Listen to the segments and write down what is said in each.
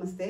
നമസ്തേ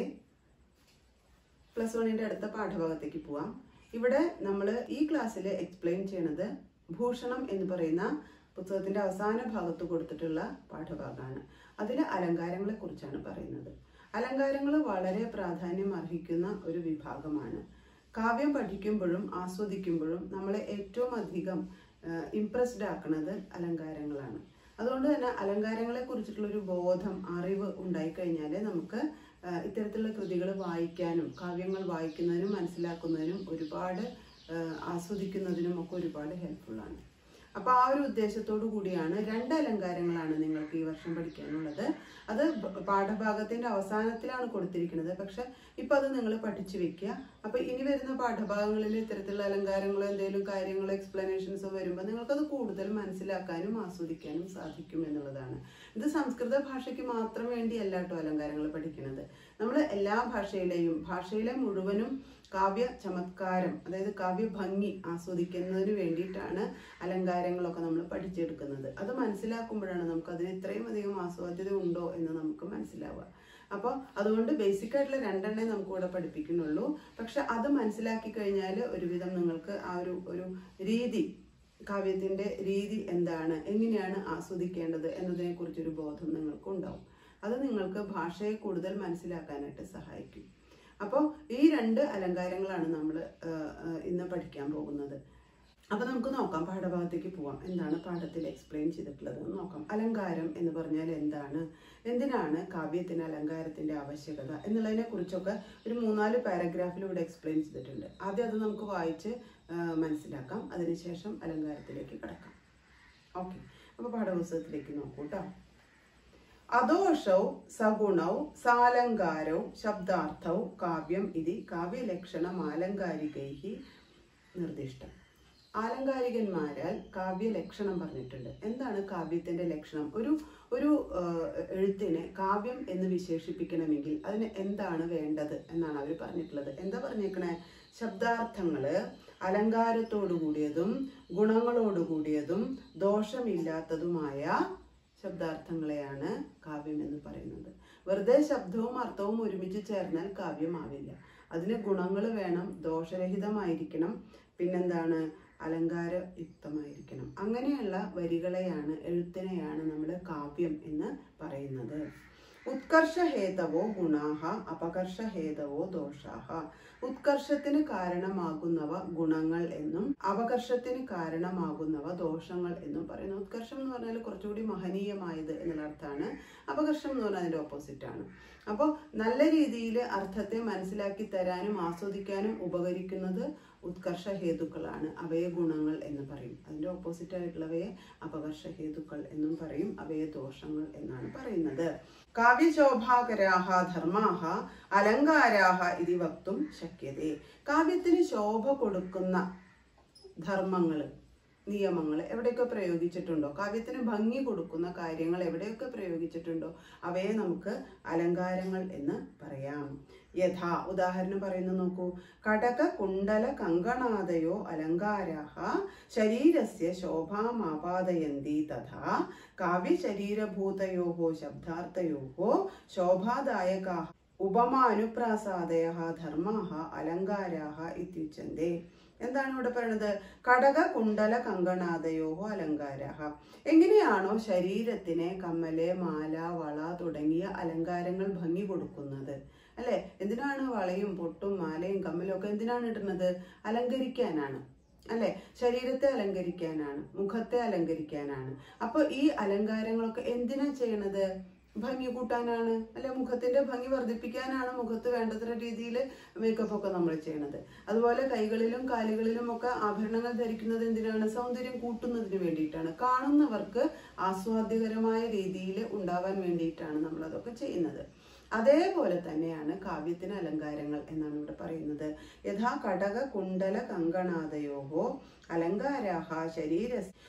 plus വണ്ണിന്റെ അടുത്ത പാഠഭാഗത്തേക്ക് പോവാം ഇവിടെ നമ്മൾ ഈ ക്ലാസ്സിൽ എക്സ്പ്ലെയിൻ ചെയ്യണത് ഭൂഷണം എന്ന് പറയുന്ന പുസ്തകത്തിന്റെ അവസാന ഭാഗത്ത് കൊടുത്തിട്ടുള്ള പാഠഭാഗമാണ് അതിൽ അലങ്കാരങ്ങളെ കുറിച്ചാണ് പറയുന്നത് അലങ്കാരങ്ങൾ വളരെ പ്രാധാന്യം അർഹിക്കുന്ന ഒരു വിഭാഗമാണ് കാവ്യം പഠിക്കുമ്പോഴും ആസ്വദിക്കുമ്പോഴും നമ്മളെ ഏറ്റവും അധികം ഇംപ്രസ്ഡ് ആക്കുന്നത് അലങ്കാരങ്ങളാണ് അതുകൊണ്ട് തന്നെ അലങ്കാരങ്ങളെ കുറിച്ചിട്ടുള്ള ഒരു ബോധം അറിവ് ഉണ്ടായിക്കഴിഞ്ഞാൽ നമുക്ക് ആ, ഇത്തരത്തിലുള്ള കൃതികൾ വായിക്കാനും കാവ്യങ്ങൾ വായിക്കുന്നതിനും മനസ്സിലാക്കുന്നതിനും ഒരുപാട് ആ, ആസ്വദിക്കുന്നതിനും ഒക്കെ ഒരുപാട് ഹെൽപ്ഫുള്ളാണ് അപ്പോൾ ആ ഒരു ഉദ്ദേശത്തോടു കൂടിയാണ് രണ്ട് അലങ്കാരങ്ങളാണ് നിങ്ങൾക്ക് ഈ വർഷം പഠിക്കാനുള്ളത് അത് ബ- പാഠഭാഗത്തിന്റെ അവസാനത്തിലാണ് കൊടുത്തിരിക്കുന്നത് പക്ഷെ ഇപ്പൊ അത് നിങ്ങൾ പഠിച്ചു വെക്കുക അപ്പൊ ഇനി വരുന്ന പാഠഭാഗങ്ങളിൽ ഇത്തരത്തിലുള്ള അലങ്കാരങ്ങളോ എന്തെങ്കിലും കാര്യങ്ങളോ എക്സ്പ്ലനേഷൻസോ വരുമ്പോൾ നിങ്ങൾക്കത് കൂടുതൽ മനസ്സിലാക്കാനും ആസ്വദിക്കാനും സാധിക്കും എന്നുള്ളതാണ് ഇത് സംസ്കൃത ഭാഷയ്ക്ക് മാത്രം വേണ്ടിയല്ല കേട്ടോ അലങ്കാരങ്ങൾ പഠിക്കുന്നത് നമ്മൾ എല്ലാ ഭാഷയിലെയും ഭാഷയിലെ മുഴുവനും കാവ്യ ചമത്കാരം അതായത് കാവ്യ ഭംഗി ആസ്വദിക്കുന്നതിന് വേണ്ടിയിട്ടാണ് അലങ്കാരങ്ങളൊക്കെ നമ്മൾ പഠിച്ചെടുക്കുന്നത് അത് മനസ്സിലാക്കുമ്പോഴാണ് നമുക്ക് അതിന് ഇത്രയും അധികം ആസ്വാദ്യത ഉണ്ടോ എന്ന് നമുക്ക് മനസ്സിലാവുക അപ്പോൾ അതുകൊണ്ട് ബേസിക് ആയിട്ടുള്ള രണ്ടെണ്ണേ നമുക്ക് ഇവിടെ പഠിപ്പിക്കുന്നുള്ളൂ പക്ഷെ അത് മനസ്സിലാക്കി കഴിഞ്ഞാൽ ഒരുവിധം നിങ്ങൾക്ക് ആ ഒരു ഒരു രീതി കാവ്യത്തിന്റെ രീതി എന്താണ് എങ്ങനെയാണ് ആസ്വദിക്കേണ്ടത് എന്നതിനെ കുറിച്ചൊരു ബോധം നിങ്ങൾക്ക് ഉണ്ടാവും അത് നിങ്ങൾക്ക് ഭാഷയെ കൂടുതൽ മനസ്സിലാക്കാനായിട്ട് സഹായിക്കും അപ്പോൾ ഈ രണ്ട് അലങ്കാരങ്ങളാണ് നമ്മൾ ഇന്ന് പഠിക്കാൻ പോകുന്നത് അപ്പൊ നമുക്ക് നോക്കാം പാഠഭാഗത്തേക്ക് പോവാം എന്താണ് പാഠത്തിൽ എക്സ്പ്ലെയിൻ ചെയ്തിട്ടുള്ളത് എന്ന് നോക്കാം അലങ്കാരം എന്ന് പറഞ്ഞാൽ എന്താണ് എന്തിനാണ് കാവ്യത്തിന് അലങ്കാരത്തിന്റെ ആവശ്യകത എന്നുള്ളതിനെ കുറിച്ചൊക്കെ ഒരു മൂന്നാല് പാരഗ്രാഫിൽ ഇവിടെ എക്സ്പ്ലെയിൻ ചെയ്തിട്ടുണ്ട് ആദ്യം അത് നമുക്ക് വായിച്ച് ആ, മനസ്സിലാക്കാം അതിനുശേഷം അലങ്കാരത്തിലേക്ക് കിടക്കാം ഓക്കെ അപ്പൊ പാഠപുസ്തകത്തിലേക്ക് നോക്കൂ കേട്ടോ അദോഷൗ സഗുണൗ സാലങ്കാരൗ ശബ്ദാർത്ഥൗ കാവ്യം ഇതി കാവ്യലക്ഷണം ആലങ്കാരികൈ നിർദ്ദിഷ്ടം ആലങ്കാരികന്മാരാൽ കാവ്യലക്ഷണം പറഞ്ഞിട്ടുണ്ട് എന്താണ് കാവ്യത്തിന്റെ ലക്ഷണം ഒരു ഒരു ആ, എഴുത്തിനെ കാവ്യം എന്ന് വിശേഷിപ്പിക്കണമെങ്കിൽ അതിന് എന്താണ് വേണ്ടത് എന്നാണ് അവർ പറഞ്ഞിട്ടുള്ളത് എന്താ പറഞ്ഞേക്കണേ ശബ്ദാർത്ഥങ്ങള് അലങ്കാരത്തോടു കൂടിയതും ഗുണങ്ങളോട് കൂടിയതും ദോഷമില്ലാത്തതുമായ ശബ്ദാർത്ഥങ്ങളെയാണ് കാവ്യം എന്ന് പറയുന്നത് വെറുതെ ശബ്ദവും അർത്ഥവും ഒരുമിച്ച് ചേർന്നാൽ കാവ്യമാവില്ല അതിന് ഗുണങ്ങൾ വേണം ദോഷരഹിതമായിരിക്കണം പിന്നെന്താണ് അലങ്കാരയുക്തമായിരിക്കണം അങ്ങനെയുള്ള വരികളെയാണ് എഴുത്തിനെയാണ് നമ്മൾ കാവ്യം എന്ന് പറയുന്നത് ഉത്കർഷഹേതവോ ഗുണാഹ അപകർഷഹേതവോ ദോഷാഹ ഉത്കർഷത്തിന് കാരണമാകുന്നവ ഗുണങ്ങൾ എന്നും അപകർഷത്തിന് കാരണമാകുന്നവ ദോഷങ്ങൾ എന്നും പറയുന്നു ഉത്കർഷം എന്ന് പറഞ്ഞാൽ കുറച്ചുകൂടി മഹനീയമായത് എന്നുള്ള അർത്ഥമാണ് അപകർഷം എന്ന് പറഞ്ഞാൽ അതിന്റെ ഓപ്പോസിറ്റ് ആണ് അപ്പോൾ നല്ല രീതിയിൽ അർത്ഥത്തെ മനസ്സിലാക്കി തരാനും ആസ്വദിക്കാനും ഉപകരിക്കുന്നത് ഉത്കർഷ ഹേതുക്കളാണ് അവയെ ഗുണങ്ങൾ എന്ന് പറയും അതിന്റെ ഓപ്പോസിറ്റ് ആയിട്ടുള്ളവയെ അപകർഷ ഹേതുക്കൾ എന്നും പറയും അവയെ ദോഷങ്ങൾ എന്നാണ് പറയുന്നത് കാവ്യശോഭാകരാഹ ധർമാഹ അലങ്കാരാഹ ഇതി വക്തും ശക്യതേ കാവ്യത്തിന് ശോഭ കൊടുക്കുന്ന ധർമ്മങ്ങൾ നിയമങ്ങൾ എവിടെയൊക്കെ പ്രയോഗിച്ചിട്ടുണ്ടോ കാവ്യത്തിന് ഭംഗി കൊടുക്കുന്ന കാര്യങ്ങൾ എവിടെയൊക്കെ പ്രയോഗിച്ചിട്ടുണ്ടോ അവയെ നമുക്ക് അലങ്കാരങ്ങൾ എന്ന് പറയാം യഥാ ഉദാഹരണം പറയുന്നു നോക്കൂ കടക കുണ്ടല കങ്കണാദയോ അലങ്കാരാഹ ശരീരസ്യ ശോഭാമാപാദയന്തി തഥാ കാവ്യശരീരഭൂതയോ ശബ്ദാർത്ഥയോ ശോഭാദായകാ ഉപമാനുപ്രാസാദയ ധർമാഹ അലങ്കാരാഹ ഇത്യുച്ചന്തേ എന്താണ് ഇവിടെ പറയുന്നത് കടക കുണ്ടല കങ്കണാദയോ അലങ്കാരാഹ എങ്ങനെയാണോ ശരീരത്തിന് കമ്മല് മാല വള തുടങ്ങിയ അലങ്കാരങ്ങൾ ഭംഗി കൊടുക്കുന്നത് അല്ലെ എന്തിനാണ് വളയും പൊട്ടും മാലയും കമ്മലും ഒക്കെ എന്തിനാണ് ഇടുന്നത് അലങ്കരിക്കാനാണ് അല്ലെ ശരീരത്തെ അലങ്കരിക്കാനാണ് മുഖത്തെ അലങ്കരിക്കാനാണ് അപ്പൊ ഈ അലങ്കാരങ്ങളൊക്കെ എന്തിനാ ചെയ്യണത് ഭംഗി കൂട്ടാനാണ് അല്ലെ മുഖത്തിന്റെ ഭംഗി വർദ്ധിപ്പിക്കാനാണ് മുഖത്ത് വേണ്ടത്ര രീതിയിൽ മേക്കപ്പ് ഒക്കെ നമ്മൾ ചെയ്യണത് അതുപോലെ കൈകളിലും കാലുകളിലും ഒക്കെ ആഭരണങ്ങൾ ധരിക്കുന്നത് എന്തിനാണ് സൗന്ദര്യം കൂട്ടുന്നതിന് വേണ്ടിയിട്ടാണ് കാണുന്നവർക്ക് ആസ്വാദ്യകരമായ രീതിയിൽ ഉണ്ടാവാൻ വേണ്ടിയിട്ടാണ് നമ്മൾ അതൊക്കെ ചെയ്യുന്നത് അതേപോലെ തന്നെയാണ് കാവ്യത്തിന് അലങ്കാരങ്ങൾ എന്നാണ് ഇവിടെ പറയുന്നത് യഥാ കടക കുണ്ടല കങ്കണാദയോഹോ അലങ്കാരാഹ ശരീര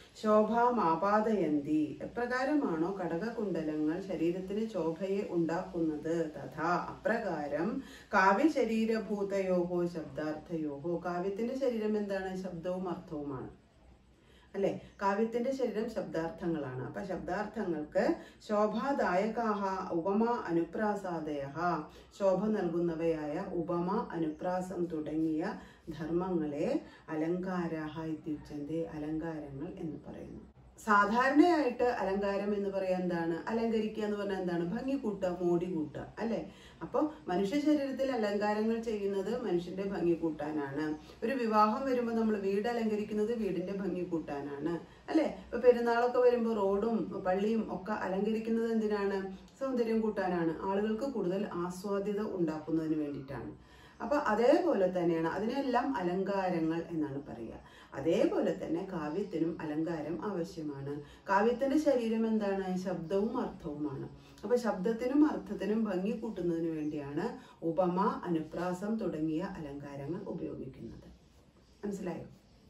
ശോഭാമാപാദയന്തി എപ്രകാരമാണോ കടകകുണ്ടലങ്ങൾ ശരീരത്തിന് ശോഭയെ ഉണ്ടാക്കുന്നത് തഥാ അപ്രകാരം കാവ്യ ശരീരഭൂതയോഹോ ശബ്ദാർത്ഥയോഹോ കാവ്യത്തിന്റെ ശരീരം എന്താണ് ശബ്ദവും അർത്ഥവുമാണ് അല്ലെ കാവ്യത്തിന്റെ ശരീരം ശബ്ദാർത്ഥങ്ങളാണ് അപ്പൊ ശബ്ദാർത്ഥങ്ങൾക്ക് ശോഭാദായകാഹ ഉപമ അനുപ്രാസാദയ ശോഭ നൽകുന്നവയായ ഉപമ അനുപ്രാസം തുടങ്ങിയ ധർമ്മങ്ങളെ അലങ്കാരാഹ ഇത്യുച്ചന്റെ അലങ്കാരങ്ങൾ എന്ന് പറയുന്നു സാധാരണയായിട്ട് അലങ്കാരം എന്ന് പറയാൻ എന്താണ് അലങ്കരിക്കുക എന്ന് പറഞ്ഞാൽ എന്താണ് ഭംഗി കൂട്ടുക മോടി കൂട്ടുക അല്ലെ അപ്പോൾ മനുഷ്യ ശരീരത്തിൽ അലങ്കാരങ്ങൾ ചെയ്യുന്നത് മനുഷ്യന്റെ ഭംഗി കൂട്ടാനാണ് ഒരു വിവാഹം വരുമ്പോൾ നമ്മൾ വീട് അലങ്കരിക്കുന്നത് വീടിന്റെ ഭംഗി കൂട്ടാനാണ് അല്ലെ ഇപ്പൊ പെരുന്നാളൊക്കെ വരുമ്പോൾ റോഡും പള്ളിയും ഒക്കെ അലങ്കരിക്കുന്നത് എന്തിനാണ് സൗന്ദര്യം കൂട്ടാനാണ് ആളുകൾക്ക് കൂടുതൽ ആസ്വാദ്യത ഉണ്ടാക്കുന്നതിന് വേണ്ടിയിട്ടാണ് അപ്പൊ അതേപോലെ തന്നെയാണ് അതിനെല്ലാം അലങ്കാരങ്ങൾ എന്നാണ് പറയുക അതേപോലെ തന്നെ കാവ്യത്തിനും അലങ്കാരം ആവശ്യമാണ് കാവ്യത്തിന്റെ ശരീരം എന്താണ് ശബ്ദവും അർത്ഥവുമാണ് അപ്പൊ ശബ്ദത്തിനും അർത്ഥത്തിനും ഭംഗി കൂട്ടുന്നതിന് വേണ്ടിയാണ് ഉപമ അനുപ്രാസം തുടങ്ങിയ അലങ്കാരങ്ങൾ ഉപയോഗിക്കുന്നത് മനസ്സിലായോ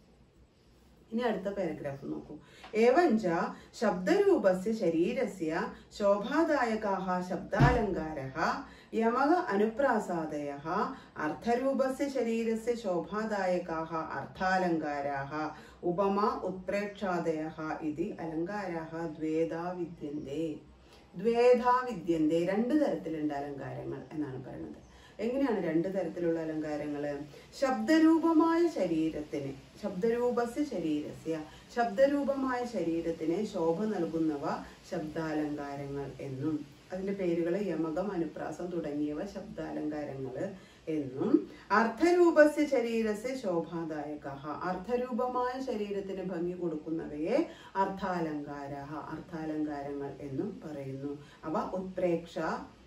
ഇനി അടുത്ത പാരഗ്രാഫ് നോക്കൂ ഏവഞ്ച ശബ്ദരൂപസ്യ ശരീരസ്യ ശോഭാദായകാഹ ശബ്ദാലങ്കാരः യമക അനുപ്രാസാദയः അർത്ഥരൂപസ്യ ശരീരസ്യ ശോഭാദായകാഹ അർത്ഥാലങ്കാരാः ഉപമ ഉത്പ്രേക്ഷാദയः ഇതി അലങ്കാരാः ദ്വേധാ വിദ്യന്തെ ദ്വേധാ വിദ്യന്തെ രണ്ട് തരത്തിലുണ്ട് അലങ്കാരങ്ങൾ എന്നാണ് പറയുന്നത് എങ്ങനെയാണ് രണ്ട് തരത്തിലുള്ള അലങ്കാരങ്ങൾ ശബ്ദരൂപമായ ശരീരത്തിന് ശബ്ദരൂപസ്യ ശരീരസ്യ ശബ്ദരൂപമായ ശരീരത്തിന് ശോഭ നൽകുന്നവ ശബ്ദാലങ്കാരങ്ങൾ എന്നും അതിന്റെ പേരുകൾ യമകം അനുപ്രാസം തുടങ്ങിയവ ശബ്ദാലങ്കാരങ്ങൾ എന്നും അർത്ഥരൂപസ്യ ശരീരസ്യ ശോഭാദായക അർത്ഥരൂപമായ ശരീരത്തിന് ഭംഗി കൊടുക്കുന്നവയെ അർത്ഥാലങ്കാര അർത്ഥാലങ്കാരങ്ങൾ എന്നും പറയുന്നു അവ ഉത്പ്രേക്ഷ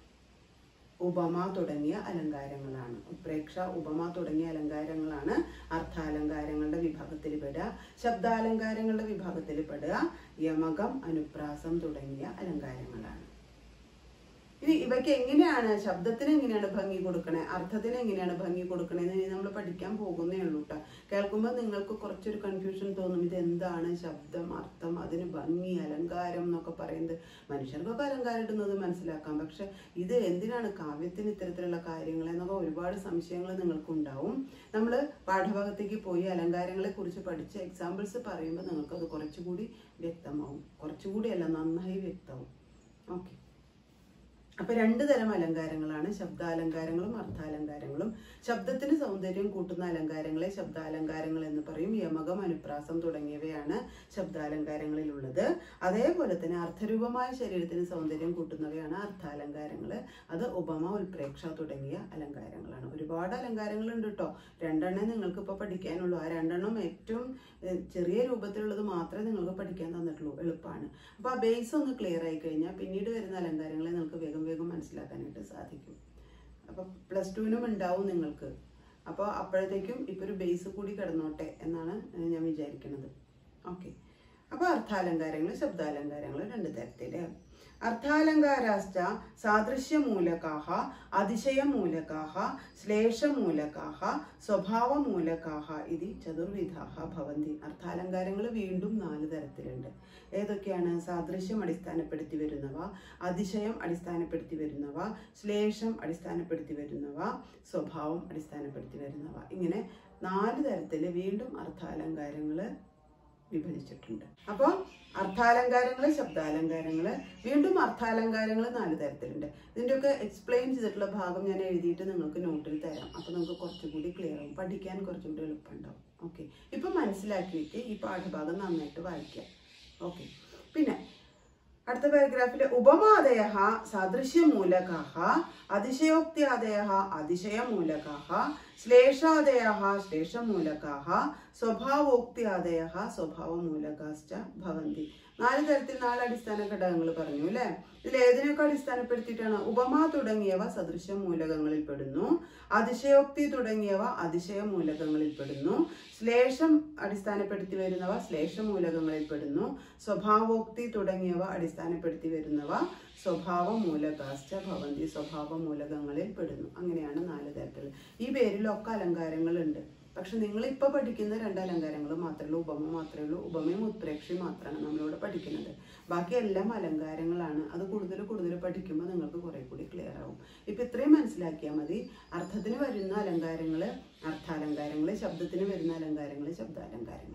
ഉപമ തുടങ്ങിയ അലങ്കാരങ്ങളാണ് ഉത്പ്രേക്ഷ ഉപമ തുടങ്ങിയ അലങ്കാരങ്ങളാണ് അർത്ഥാലങ്കാരങ്ങളുടെ വിഭാഗത്തിൽ പെടുക ശബ്ദാലങ്കാരങ്ങളുടെ വിഭാഗത്തിൽ പെടുക യമകം അനുപ്രാസം തുടങ്ങിയ അലങ്കാരങ്ങളാണ് ഇനി ഇവയ്ക്ക് എങ്ങനെയാണ് ശബ്ദത്തിന് എങ്ങനെയാണ് ഭംഗി കൊടുക്കണേ അർത്ഥത്തിന് എങ്ങനെയാണ് ഭംഗി കൊടുക്കണേ എന്ന് നമ്മൾ പഠിക്കാൻ പോകുന്നേ ഉള്ളൂ കേട്ടോ കേൾക്കുമ്പോൾ നിങ്ങൾക്ക് കുറച്ചൊരു കൺഫ്യൂഷൻ തോന്നും ഇത് എന്താണ് ശബ്ദം അർത്ഥം അതിന് ഭംഗി അലങ്കാരം എന്നൊക്കെ പറയുന്നത് മനുഷ്യർക്കൊക്കെ അലങ്കാരം ഇടുന്നത് മനസ്സിലാക്കാം പക്ഷെ ഇത് എന്തിനാണ് കാവ്യത്തിന് ഇത്തരത്തിലുള്ള കാര്യങ്ങൾ എന്നൊക്കെ ഒരുപാട് സംശയങ്ങൾ നിങ്ങൾക്ക് ഉണ്ടാവും നമ്മൾ പാഠഭാഗത്തേക്ക് പോയി അലങ്കാരങ്ങളെ കുറിച്ച് പഠിച്ച എക്സാമ്പിൾസ് പറയുമ്പോൾ നിങ്ങൾക്ക് അത് കുറച്ചുകൂടി വ്യക്തമാവും കുറച്ചുകൂടി അല്ല നന്നായി വ്യക്തമാവും ഓക്കെ അപ്പൊ രണ്ട് തരം അലങ്കാരങ്ങളാണ് ശബ്ദാലങ്കാരങ്ങളും അർത്ഥാലങ്കാരങ്ങളും ശബ്ദത്തിന് സൗന്ദര്യം കൂട്ടുന്ന അലങ്കാരങ്ങളെ ശബ്ദാലങ്കാരങ്ങൾ എന്ന് പറയും യമകം അനുപ്രാസം തുടങ്ങിയവയാണ് ശബ്ദാലങ്കാരങ്ങളിലുള്ളത് അതേപോലെ തന്നെ അർത്ഥരൂപമായ ശരീരത്തിന് സൗന്ദര്യം കൂട്ടുന്നവയാണ് അർത്ഥാലങ്കാരങ്ങൾ അത് ഉപമ ഉൽപ്രേക്ഷ തുടങ്ങിയ അലങ്കാരങ്ങളാണ് ഒരുപാട് അലങ്കാരങ്ങളുണ്ട് കേട്ടോ രണ്ടെണ്ണേ നിങ്ങൾക്ക് ഇപ്പോൾ പഠിക്കാനുള്ളൂ ആ രണ്ടെണ്ണം ഏറ്റവും ഏഹ്, ചെറിയ രൂപത്തിലുള്ളത് മാത്രമേ നിങ്ങൾക്ക് പഠിക്കാൻ തന്നിട്ടുള്ളൂ എളുപ്പമാണ് അപ്പോൾ ആ ബേസ് ഒന്ന് ക്ലിയർ ആയി കഴിഞ്ഞാൽ പിന്നീട് വരുന്ന അലങ്കാരങ്ങളെ നിങ്ങൾക്ക് വേഗം വേഗം മനസ്സിലാക്കാനായിട്ട് സാധിക്കും അപ്പോൾ പ്ലസ് ടുവിനും ഉണ്ടാവും നിങ്ങൾക്ക് അപ്പോൾ അപ്പോഴത്തേക്കും ഇപ്പോൾ ഒരു ബേസ് കൂടി കിടന്നോട്ടെ എന്നാണ് ഏഹ്, ഞാൻ വിചാരിക്കുന്നത് ഓക്കെ അപ്പോൾ അർത്ഥാലങ്കാരങ്ങൾ ശബ്ദാലങ്കാരങ്ങൾ രണ്ട് തരത്തില് അർത്ഥാലങ്കാരാശ്ച സാദൃശ്യമൂലകാഹ അതിശയമൂലകാഹ ശ്ലേഷമൂലകാഹ സ്വഭാവമൂലകാഹ ഇതി ചതുർവിധാഹ ഭവന്തി അർത്ഥാലങ്കാരങ്ങൾ വീണ്ടും നാല് തരത്തിലുണ്ട് ഏതൊക്കെയാണ് സാദൃശ്യം അടിസ്ഥാനപ്പെടുത്തി വരുന്നവ അതിശയം അടിസ്ഥാനപ്പെടുത്തി വരുന്നവ ശ്ലേഷം അടിസ്ഥാനപ്പെടുത്തി വരുന്നവ സ്വഭാവം അടിസ്ഥാനപ്പെടുത്തി വരുന്നവ ഇങ്ങനെ നാല് തരത്തിൽ വീണ്ടും അർത്ഥാലങ്കാരങ്ങൾ വിഭജിച്ചിട്ടുണ്ട് അപ്പോൾ അർത്ഥാലങ്കാരങ്ങൾ ശബ്ദാലങ്കാരങ്ങൾ വീണ്ടും അർത്ഥാലങ്കാരങ്ങൾ നാല് തരത്തിലുണ്ട് ഇതിൻ്റെയൊക്കെ എക്സ്പ്ലെയിൻ ചെയ്തിട്ടുള്ള ഭാഗം ഞാൻ എഴുതിയിട്ട് നിങ്ങൾക്ക് നോട്ടിൽ തരാം അപ്പോൾ നമുക്ക് കുറച്ചുകൂടി ക്ലിയർ ആവും പഠിക്കാൻ കുറച്ചുകൂടി എളുപ്പമുണ്ടാവും ഓക്കെ ഇപ്പം മനസ്സിലാക്കിയിട്ട് ഈ പാഠഭാഗം നന്നായിട്ട് വായിക്കാം ഓക്കെ പിന്നെ അടുത്ത പാരഗ്രാഫിൽ ഉപമാദയ സാദൃശ്യമൂലകാഹ അതിശയോക്തിയാദയ അതിശയമൂലകാഹ ശ്ലേഷാദയ ശ്ലേഷമൂലകാഹ സ്വഭാവോക്തിയാദയ സ്വഭാവമൂലകാശ്ച ഭവന്തി നാല് തരത്തിൽ നാല് അടിസ്ഥാന ഘടകങ്ങൾ പറഞ്ഞു അല്ലെ ഇതിൽ ഏതിനൊക്കെ അടിസ്ഥാനപ്പെടുത്തിയിട്ടാണ് ഉപമ തുടങ്ങിയവ സദൃശ മൂലകങ്ങളിൽ പെടുന്നു അതിശയോക്തി തുടങ്ങിയവ അതിശയ മൂലകങ്ങളിൽ പെടുന്നു ശ്ലേഷം അടിസ്ഥാനപ്പെടുത്തി വരുന്നവ ശ്ലേഷ മൂലകങ്ങളിൽ പെടുന്നു സ്വഭാവോക്തി തുടങ്ങിയവ അടിസ്ഥാനപ്പെടുത്തി വരുന്നവ സ്വഭാവ മൂലകാശ്ച ഭവന്തി സ്വഭാവ മൂലകങ്ങളിൽ പെടുന്നു അങ്ങനെയാണ് നാല് തരത്തിൽ ഈ പേരിലൊക്കെ അലങ്കാരങ്ങളുണ്ട് പക്ഷെ നിങ്ങൾ ഇപ്പൊ പഠിക്കുന്ന രണ്ട് അലങ്കാരങ്ങൾ മാത്രമേ ഉള്ളൂ ഉപമ മാത്രമേ ഉള്ളൂ ഉപമയും ഉത്പ്രേക്ഷയും മാത്രമാണ് നമ്മളിവിടെ പഠിക്കുന്നത് ബാക്കി എല്ലാം അലങ്കാരങ്ങളാണ് അത് കൂടുതൽ കൂടുതൽ പഠിക്കുമ്പോൾ നിങ്ങൾക്ക് കുറെ കൂടി ക്ലിയർ ആവും ഇപ്പൊ ഇത്രയും മനസ്സിലാക്കിയാൽ മതി അർത്ഥത്തിന് വരുന്ന അലങ്കാരങ്ങൾ അർത്ഥാലങ്കാരങ്ങൾ ശബ്ദത്തിന് വരുന്ന അലങ്കാരങ്ങൾ ശബ്ദാലങ്കാരങ്ങൾ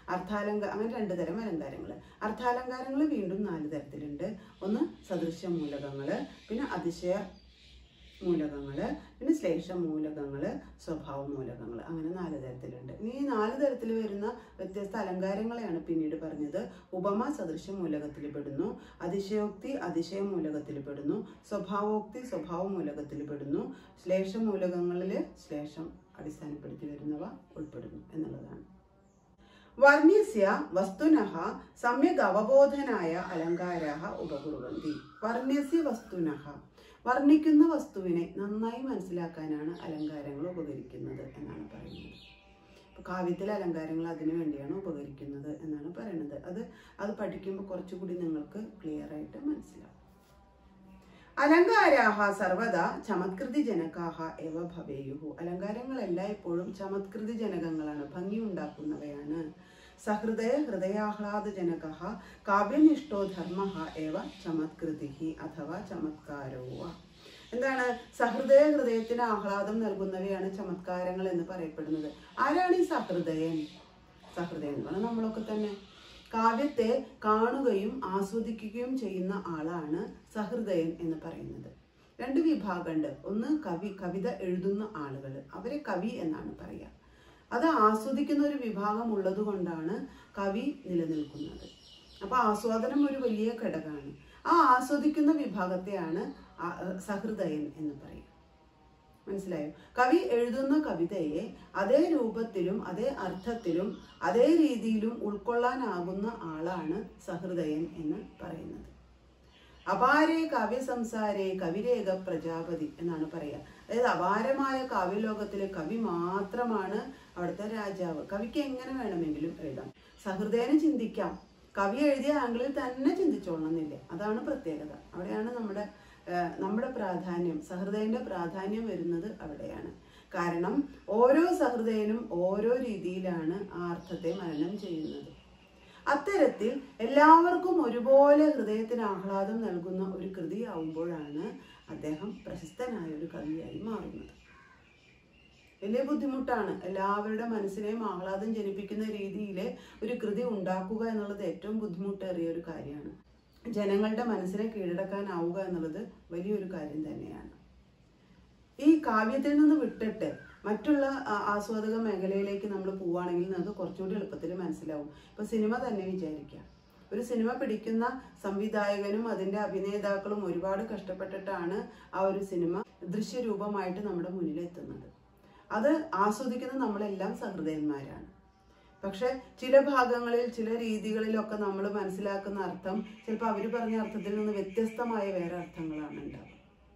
അർത്ഥാലങ്ക അങ്ങനെ രണ്ട് തരം അലങ്കാരങ്ങൾ അർത്ഥാലങ്കാരങ്ങൾ വീണ്ടും നാല് തരത്തിലുണ്ട് ഒന്ന് സദൃശ്യ മൂലകങ്ങൾ പിന്നെ അതിശയ മൂലകങ്ങൾ പിന്നെ ശ്ലേഷ മൂലകങ്ങൾ സ്വഭാവ മൂലകങ്ങൾ അങ്ങനെ നാല് തരത്തിലുണ്ട് ഇനി ഈ നാല് തരത്തിൽ വരുന്ന വ്യത്യസ്ത അലങ്കാരങ്ങളെയാണ് പിന്നീട് പറഞ്ഞത് ഉപമ സദൃശ്യ മൂലകത്തിൽ പെടുന്നു അതിശയോക്തി അതിശയ മൂലകത്തിൽ പെടുന്നു സ്വഭാവോക്തി സ്വഭാവ മൂലകത്തിൽ പെടുന്നു ശ്ലേഷ മൂലകങ്ങളിൽ ശ്ലേഷം അടിസ്ഥാനപ്പെടുത്തി വരുന്നവ ഉൾപ്പെടുന്നു എന്നുള്ളതാണ് വർണ്ണ്യസ്യ വസ്തുനഃ സമ്യക് അവബോധനായ അലങ്കാരാः ഉപകുറുവന്തി വർണ്ണ്യസ്യ വസ്തുനഃ വർണ്ണിക്കുന്ന വസ്തുവിനെ നന്നായി മനസ്സിലാക്കാനാണ് അലങ്കാരങ്ങൾ ഉപകരിക്കുന്നത് എന്നാണ് പറയുന്നത് അപ്പോൾ കാവ്യത്തിലെ അലങ്കാരങ്ങൾ അതിനു വേണ്ടിയാണ് ഉപകരിക്കുന്നത് എന്നാണ് പറയുന്നത് അത് അത് പഠിക്കുമ്പോൾ കുറച്ചുകൂടി നിങ്ങൾക്ക് ക്ലിയർ ആയിട്ട് മനസ്സിലാവും അലങ്കാരാഹ സർവദാ ചമത്കൃതി ജനകാഹ എവ ഭവേയുഹു അലങ്കാരങ്ങൾ എല്ലായ്പ്പോഴും ചമത്കൃതി ജനകങ്ങളാണ് ഭംഗി ഉണ്ടാക്കുന്നവയാണ് സഹൃദയ ഹൃദയാഹ്ലാദ ജനക കാവ്യനിഷ്ഠോ ധർമ്മ എവ ചമത്കൃതി അഥവാ ചമത്കാരോ എന്താണ് സഹൃദയ ഹൃദയത്തിന് ആഹ്ലാദം നൽകുന്നവയാണ് ചമത്കാരങ്ങൾ എന്ന് പറയപ്പെടുന്നത് ആരാണ് ഈ സഹൃദയൻ സഹൃദയൻ എന്ന് പറഞ്ഞാൽ നമ്മളൊക്കെ തന്നെ കാവ്യത്തെ കാണുകയും ആസ്വദിക്കുകയും ചെയ്യുന്ന ആളാണ് സഹൃദയൻ എന്ന് പറയുന്നത് രണ്ട് വിഭാഗമുണ്ട് ഒന്ന് കവി കവിത എഴുതുന്ന ആളുകൾ അവരെ കവി എന്നാണ് പറയുക അത് ആസ്വദിക്കുന്ന ഒരു വിഭാഗം ഉള്ളത് കൊണ്ടാണ് കവി നിലനിൽക്കുന്നത് അപ്പൊ ആസ്വാദനം ഒരു വലിയ ഘടകമാണ് ആ ആസ്വദിക്കുന്ന വിഭാഗത്തെയാണ് ആ- സഹൃദയൻ എന്ന് പറയുക മനസ്സിലായോ കവി എഴുതുന്ന കവിതയെ അതേ രൂപത്തിലും അതേ അർത്ഥത്തിലും അതേ രീതിയിലും ഉൾക്കൊള്ളാനാകുന്ന ആളാണ് സഹൃദയൻ എന്ന് പറയുന്നത് അപാരേ കാവ്യസംസാരേ കവിരേക പ്രജാപതി എന്നാണ് പറയുക അതായത് അപാരമായ കാവ്യലോകത്തിലെ കവി മാത്രമാണ് അവിടുത്തെ രാജാവ് കവിക്ക് എങ്ങനെ വേണമെങ്കിലും എഴുതാം സഹൃദയന് ചിന്തിക്കാം കവി എഴുതിയ ആംഗിളിൽ തന്നെ ചിന്തിച്ചോളണമെന്നില്ല അതാണ് പ്രത്യേകത അവിടെയാണ് നമ്മുടെ ആ, നമ്മുടെ പ്രാധാന്യം സഹൃദയന്റെ പ്രാധാന്യം വരുന്നത് അവിടെയാണ് കാരണം ഓരോ സഹൃദയനും ഓരോ രീതിയിലാണ് ആ അർത്ഥത്തെ മനനം ചെയ്യുന്നത് അത്തരത്തിൽ എല്ലാവർക്കും ഒരുപോലെ ഹൃദയത്തിന് ആഹ്ലാദം നൽകുന്ന ഒരു കൃതിയാവുമ്പോഴാണ് അദ്ദേഹം പ്രശസ്തനായ ഒരു കവിയായി മാറുന്നത് വലിയ ബുദ്ധിമുട്ടാണ് എല്ലാവരുടെ മനസ്സിനെയും ആഹ്ലാദം ജനിപ്പിക്കുന്ന രീതിയിൽ ഒരു കൃതി ഉണ്ടാക്കുക എന്നുള്ളത് ഏറ്റവും ബുദ്ധിമുട്ടേറിയ ഒരു കാര്യമാണ് ജനങ്ങളുടെ മനസ്സിനെ കീഴടക്കാനാവുക എന്നുള്ളത് വലിയൊരു കാര്യം തന്നെയാണ് ഈ കാവ്യത്തിൽ നിന്ന് വിട്ടിട്ട് മറ്റുള്ള ആ, ആസ്വാദക മേഖലയിലേക്ക് നമ്മൾ പോവുകയാണെങ്കിൽ നമുക്ക് കുറച്ചുകൂടി എളുപ്പത്തിൽ മനസ്സിലാവും ഇപ്പൊ സിനിമ തന്നെ വിചാരിക്കാം ഒരു സിനിമ പിടിക്കുന്ന സംവിധായകനും അതിന്റെ അഭിനേതാക്കളും ഒരുപാട് കഷ്ടപ്പെട്ടിട്ടാണ് ആ ഒരു സിനിമ ദൃശ്യരൂപമായിട്ട് നമ്മുടെ മുന്നിൽ എത്തുന്നത് അത് ആസ്വദിക്കുന്ന നമ്മളെല്ലാം സഹൃദയന്മാരാണ് പക്ഷെ ചില ഭാഗങ്ങളിൽ ചില രീതികളിലൊക്കെ നമ്മൾ മനസ്സിലാക്കുന്ന അർത്ഥം ചിലപ്പോൾ അവർ പറഞ്ഞ അർത്ഥത്തിൽ നിന്ന് വ്യത്യസ്തമായ വേറെ അർത്ഥങ്ങളാണ് ഉണ്ടാവുക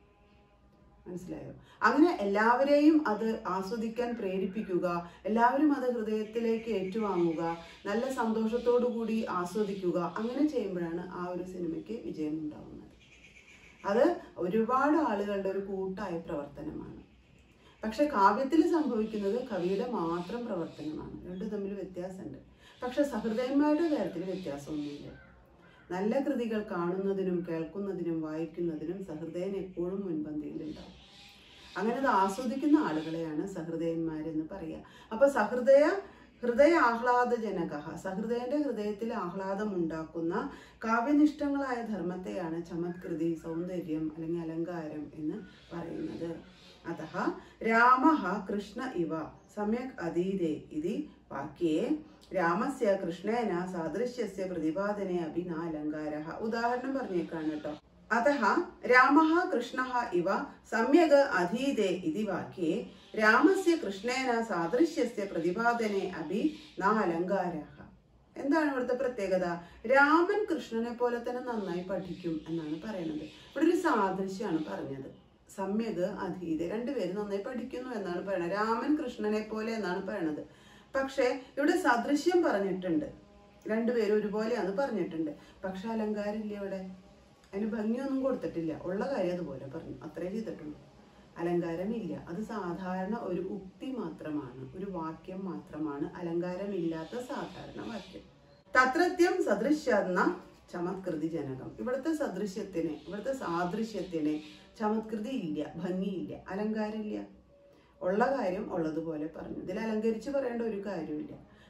മനസ്സിലായോ അങ്ങനെ എല്ലാവരെയും അത് ആസ്വദിക്കാൻ പ്രേരിപ്പിക്കുക എല്ലാവരും അത് ഹൃദയത്തിലേക്ക് ഏറ്റുവാങ്ങുക നല്ല സന്തോഷത്തോടു കൂടി ആസ്വദിക്കുക അങ്ങനെ ചെയ്യുമ്പോഴാണ് ആ ഒരു സിനിമയ്ക്ക് വിജയം ഉണ്ടാവുന്നത് അത് ഒരുപാട് ആളുകളുടെ ഒരു കൂട്ടായ പ്രവർത്തനമാണ് പക്ഷെ കാവ്യത്തിൽ സംഭവിക്കുന്നത് കവിയുടെ മാത്രം പ്രവർത്തനമാണ് രണ്ടും തമ്മിൽ വ്യത്യാസമുണ്ട് പക്ഷെ സഹൃദയന്മാരുടെ കാര്യത്തിൽ വ്യത്യാസമൊന്നുമില്ല നല്ല കൃതികൾ കാണുന്നതിനും കേൾക്കുന്നതിനും വായിക്കുന്നതിനും സഹൃദയൻ എപ്പോഴും മുൻപന്തിയിലുണ്ടാവും അങ്ങനെ അത് ആസ്വദിക്കുന്ന ആളുകളെയാണ് സഹൃദയന്മാരെന്ന് പറയുക അപ്പൊ സഹൃദയ ഹൃദയ ആഹ്ലാദജനക സഹൃദയന്റെ ഹൃദയത്തിൽ ആഹ്ലാദം ഉണ്ടാക്കുന്ന കാവ്യനിഷ്ഠങ്ങളായ ധർമ്മത്തെയാണ് ചമത്കൃതി സൗന്ദര്യം അല്ലെങ്കിൽ അലങ്കാരം എന്ന് പറയുന്നത് അത രാമ കൃഷ്ണ ഇവ സമ്യക് അതീതേ ഇതി വാക്യേ രാമസ്യ കൃഷ്ണേന സാദൃശ്യസ്യ പ്രതിപാദനെ അപി ന അലങ്കാര ഉദാഹരണം പറഞ്ഞേക്കാണ് കേട്ടോ അത രാമ കൃഷ്ണ ഇവ സമ്യക് അധീതേ ഇതി വാക്യേ രാമസ്യ കൃഷ്ണേന സാദൃശ്യസ്യ പ്രതിപാദനെ അപി ന അലങ്കാര എന്താണ് ഇവിടുത്തെ പ്രത്യേകത രാമൻ കൃഷ്ണനെ പോലെ തന്നെ നന്നായി പഠിക്കും എന്നാണ് പറയുന്നത് ഇവിടെ ഒരു സാദൃശ്യമാണ് പറഞ്ഞത് സമ്യക് അധീത രണ്ടുപേരും നന്നായി പഠിക്കുന്നു എന്നാണ് പറയുന്നത് രാമൻ കൃഷ്ണനെ പോലെ എന്നാണ് പറയുന്നത് പക്ഷേ ഇവിടെ സദൃശ്യം പറഞ്ഞിട്ടുണ്ട് രണ്ടുപേരും ഒരുപോലെയാണ് പറഞ്ഞിട്ടുണ്ട് പക്ഷെ അലങ്കാരം ഇല്ല ഇവിടെ അതിന് ഭംഗിയൊന്നും കൊടുത്തിട്ടില്ല ഉള്ള കാര്യം അതുപോലെ പറഞ്ഞു അത്രേ ചെയ്തിട്ടുള്ളൂ അലങ്കാരമില്ല അത് സാധാരണ ഒരു ഉക്തി മാത്രമാണ് ഒരു വാക്യം മാത്രമാണ് അലങ്കാരമില്ലാത്ത സാധാരണ വാക്യം തത്രത്യം സദൃശ്യെന്ന ചമത്കൃതി ജനകം ഇവിടുത്തെ സദൃശ്യത്തിന് ഇവിടുത്തെ സാദൃശ്യത്തിന് ചമത്കൃതി ഇല്ല ഭംഗിയില്ല അലങ്കാരമില്ല ഉള്ള കാര്യം ഉള്ളതുപോലെ പറഞ്ഞു ഇതിൽ അലങ്കരിച്ച് പറയേണ്ട ഒരു കാര്യമില്ല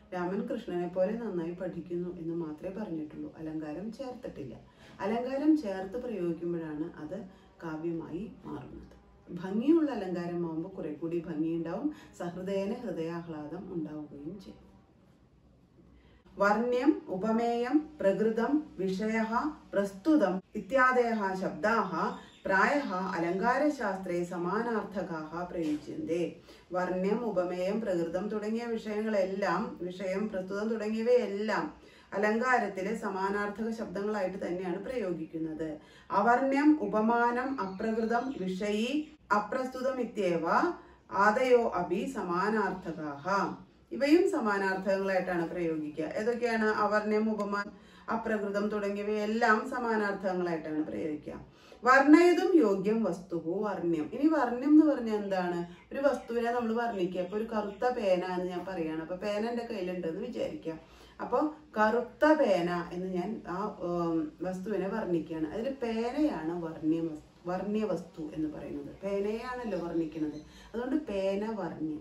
രാമൻ കൃഷ്ണനെ പോലെ നന്നായി പഠിക്കുന്നു എന്ന് മാത്രമേ പറഞ്ഞിട്ടുള്ളൂ അലങ്കാരം ചേർത്തിട്ടില്ല അലങ്കാരം ചേർത്ത് പ്രയോഗിക്കുമ്പോഴാണ് അത് കാവ്യമായി മാറുന്നത് ഭംഗിയുള്ള അലങ്കാരമാകുമ്പോൾ കുറെ കൂടി ഭംഗിയുണ്ടാവും സഹൃദയന ഹൃദയാഹ്ലാദം ഉണ്ടാവുകയും ചെയ്യും വർണ്ണ്യം ഉപമേയം പ്രകൃതം വിഷയ പ്രസ്തുതം ഇത്യാദയः ശബ്ദാः പ്രായः അലങ്കാരശാസ്ത്രേ സമാനാർത്ഥകാः പ്രയുജ്യന്തെ വർണ്ണ്യം ഉപമേയം പ്രകൃതം തുടങ്ങിയ വിഷയങ്ങളെല്ലാം വിഷയം പ്രസ്തുതം തുടങ്ങിയവയെല്ലാം അലങ്കാരത്തിലെ സമാനാർത്ഥക ശബ്ദങ്ങളായിട്ട് തന്നെയാണ് പ്രയോഗിക്കുന്നത് അവർണ്യം ഉപമാനം അപ്രകൃതം വിഷയി അപ്രസ്തുതം ഇത്യവ ആദയോ അഭി സമാനാർത്ഥകാഹ ഇവയും സമാനാർത്ഥകങ്ങളായിട്ടാണ് പ്രയോഗിക്കുക ഏതൊക്കെയാണ് അവർണ്യം ഉപമാനം അപ്രകൃതം തുടങ്ങിയവയെല്ലാം സമാനാർത്ഥകങ്ങളായിട്ടാണ് പ്രയോഗിക്കുക വർണ്ണയതും യോഗ്യം വസ്തുവോ വർണ്ണ്യം ഇനി വർണ്ണ്യം എന്ന് പറഞ്ഞാൽ എന്താണ് ഒരു വസ്തുവിനെ നമ്മൾ വർണ്ണിക്കുക അപ്പൊ ഒരു കറുത്ത പേന എന്ന് ഞാൻ പറയാണ് അപ്പൊ പേന എൻ്റെ കയ്യിലുണ്ടെന്ന് വിചാരിക്കാം അപ്പോൾ കറുത്ത പേന എന്ന് ഞാൻ ആ ഉം, വസ്തുവിനെ വർണ്ണിക്കുകയാണ് അതിൽ പേനയാണ് വർണ്ണ്യ വസ്തു വർണ്ണ്യ വസ്തു എന്ന് പറയുന്നത് പേനയാണല്ലോ വർണ്ണിക്കുന്നത് അതുകൊണ്ട് പേന വർണ്ണ്യം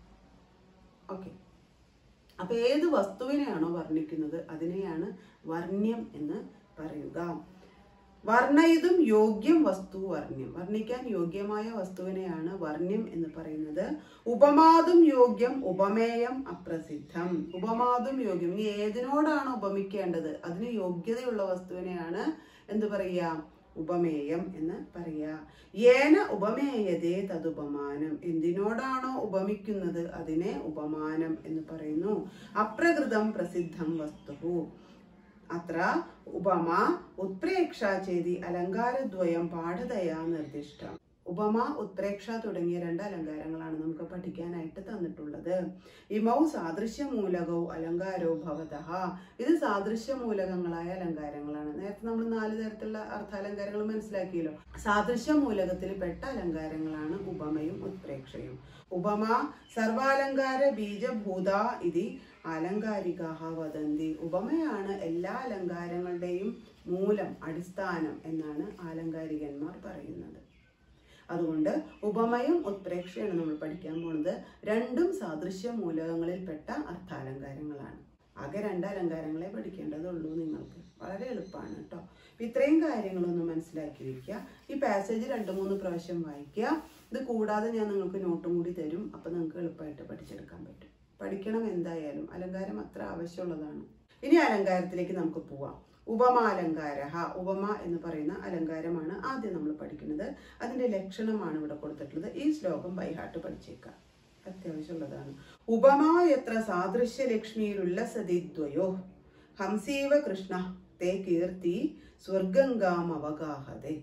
ഓക്കെ അപ്പൊ ഏത് വസ്തുവിനെയാണോ വർണ്ണിക്കുന്നത് അതിനെയാണ് വർണ്ണ്യം എന്ന് പറയുക വർണ്ണയിതും യോഗ്യം വസ്തു വർണ്ണ്യം വർണ്ണിക്കാൻ യോഗ്യമായ വസ്തുവിനെയാണ് വർണ്ണ്യം എന്ന് പറയുന്നത് ഉപമാതും യോഗ്യം ഉപമേയം അപ്രസിദ്ധം ഉപമാതും യോഗ്യം ഇനി ഏതിനോടാണ് ഉപമിക്കേണ്ടത് അതിന് യോഗ്യതയുള്ള വസ്തുവിനെയാണ് എന്ത് പറയുക ഉപമേയം എന്ന് പറയുക ഏന ഉപമേയതേ തതുപമാനം എന്തിനോടാണോ ഉപമിക്കുന്നത് അതിനെ ഉപമാനം എന്ന് പറയുന്നു അപ്രകൃതം പ്രസിദ്ധം വസ്തു അത്ര ഉപമ ഉത്പ്രേക്ഷ ചേതി അലങ്കാരദ്വയം പാഠതയാ നിർദ്ദിഷ്ടം ഉപമ ഉത്പ്രേക്ഷ തുടങ്ങിയ രണ്ട് അലങ്കാരങ്ങളാണ് നമുക്ക് പഠിക്കാനായിട്ട് തന്നിട്ടുള്ളത് ഇമൗ സാദൃശ്യമൂലകവും അലങ്കാരോ ഭവത ഇത് സാദൃശ്യമൂലകങ്ങളായ അലങ്കാരങ്ങളാണ് നേരത്തെ നമ്മൾ നാല് തരത്തിലുള്ള അർത്ഥാലങ്കാരങ്ങൾ മനസ്സിലാക്കിയല്ലോ സാദൃശ്യമൂലകത്തിൽ പെട്ട അലങ്കാരങ്ങളാണ് ഉപമയും ഉത്പ്രേക്ഷയും ഉപമ സർവാലങ്കാര ബീജഭൂത ഇതി അലങ്കാരികാഹ വദന്തി ഉപമയാണ് എല്ലാ അലങ്കാരങ്ങളുടെയും മൂലം അടിസ്ഥാനം എന്നാണ് ആലങ്കാരികന്മാർ പറയുന്നത് അതുകൊണ്ട് ഉപമയും ഉത്പ്രേക്ഷയാണ് നമ്മൾ പഠിക്കാൻ പോണത് രണ്ടും സാദൃശ്യ മൂലകങ്ങളിൽപ്പെട്ട അർത്ഥാലങ്കാരങ്ങളാണ് ആകെ രണ്ട് അലങ്കാരങ്ങളെ പഠിക്കേണ്ടതുള്ളൂ നിങ്ങൾക്ക് വളരെ എളുപ്പമാണ് കേട്ടോ അപ്പൊ ഇത്രയും കാര്യങ്ങളൊന്ന് മനസ്സിലാക്കി വെക്കുക ഈ പാസേജ് രണ്ട് മൂന്ന് പ്രാവശ്യം വായിക്കുക ഇത് കൂടാതെ ഞാൻ നിങ്ങൾക്ക് നോട്ടും കൂടി തരും അപ്പൊ നിങ്ങൾക്ക് എളുപ്പമായിട്ട് പഠിച്ചെടുക്കാൻ പറ്റും പഠിക്കണം എന്തായാലും അലങ്കാരം അത്ര ആവശ്യമുള്ളതാണ് ഇനി അലങ്കാരത്തിലേക്ക് നമുക്ക് പോവാം ഉപമാലങ്കാര ഉപമ എന്ന് പറയുന്ന അലങ്കാരമാണ് ആദ്യം നമ്മൾ പഠിക്കുന്നത് അതിന്റെ ലക്ഷണമാണ് ഇവിടെ കൊടുത്തിട്ടുള്ളത് ഈ ശ്ലോകം ബൈഹാട്ട് പഠിച്ചേക്കാം അത്യാവശ്യമുള്ളതാണ് ഉപമാ എത്ര സാദൃശ്യ ലക്ഷ്മിയിലുല്ലസതിദ്വയോ ഹംസീവ കൃഷ്ണ തേ കീർത്തി സ്വർഗംഗാം അവഗാഹതേ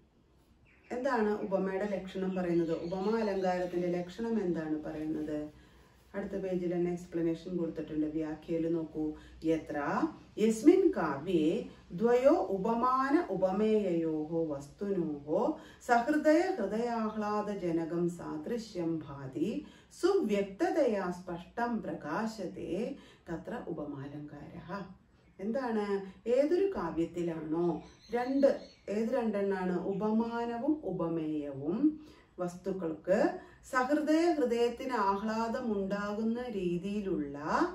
എന്താണ് ഉപമയുടെ ലക്ഷണം പറയുന്നത് ഉപമ അലങ്കാരത്തിന്റെ ലക്ഷണം എന്താണ് പറയുന്നത് അടുത്ത പേജിൽ തന്നെ എക്സ്പ്ലനേഷൻ കൊടുത്തിട്ടുണ്ട് വ്യാഖ്യയിൽ നോക്കൂ യത്ര യസ്മിൻ കാവ്യേ ദ്വയോ ഉപമാന ഉപമേയയോഹോ വസ്തുനോഹോ സഹൃദയ ഹൃദയാഹ്ലാദജനകം സാദൃശ്യം ഭാതി സുവ്യക്തതയാ സ്പഷ്ടം പ്രകാശത്തെ തത്ര ഉപമാലങ്കാര എന്താണ് ഏതൊരു കാവ്യത്തിലാണോ രണ്ട് ഏത് രണ്ടെണ്ണാണ് ഉപമാനവും ഉപമേയവും വസ്തുക്കൾക്ക് സഹൃദയ ഹൃദയത്തിന് ആഹ്ലാദം ഉണ്ടാകുന്ന രീതിയിലുള്ള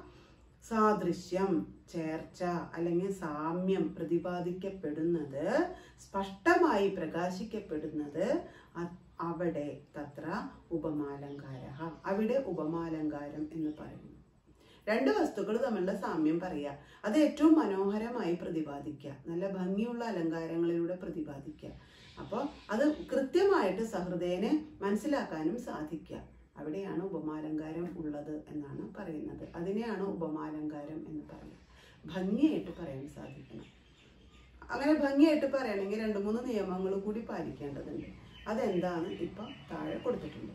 സാദൃശ്യം ചേർച്ച അല്ലെങ്കിൽ സാമ്യം പ്രതിപാദിക്കപ്പെടുന്നത് സ്പഷ്ടമായി പ്രകാശിക്കപ്പെടുന്നത് അ- അവിടെ തത്ര ഉപമാലങ്കാര അവിടെ ഉപമാലങ്കാരം എന്ന് പറയുന്നു രണ്ട് വസ്തുക്കൾ തമ്മിലുള്ള സാമ്യം പറയുക അത് ഏറ്റവും മനോഹരമായി പ്രതിപാദിക്കുക നല്ല ഭംഗിയുള്ള അലങ്കാരങ്ങളിലൂടെ പ്രതിപാദിക്കുക അപ്പോൾ അത് കൃത്യമായിട്ട് സഹൃദയനെ മനസ്സിലാക്കാനും സാധിക്കുക അവിടെയാണ് ഉപമാലങ്കാരം ഉള്ളത് എന്നാണ് പറയുന്നത് അതിനെയാണ് ഉപമാലങ്കാരം എന്ന് പറയുന്നത് ഭംഗിയായിട്ട് പറയാൻ സാധിക്കണം അങ്ങനെ ഭംഗിയായിട്ട് പറയണമെങ്കിൽ രണ്ട് മൂന്ന് നിയമങ്ങൾ കൂടി പാലിക്കേണ്ടതുണ്ട് അതെന്താണ് ഇപ്പൊ താഴെ കൊടുത്തിട്ടുണ്ട്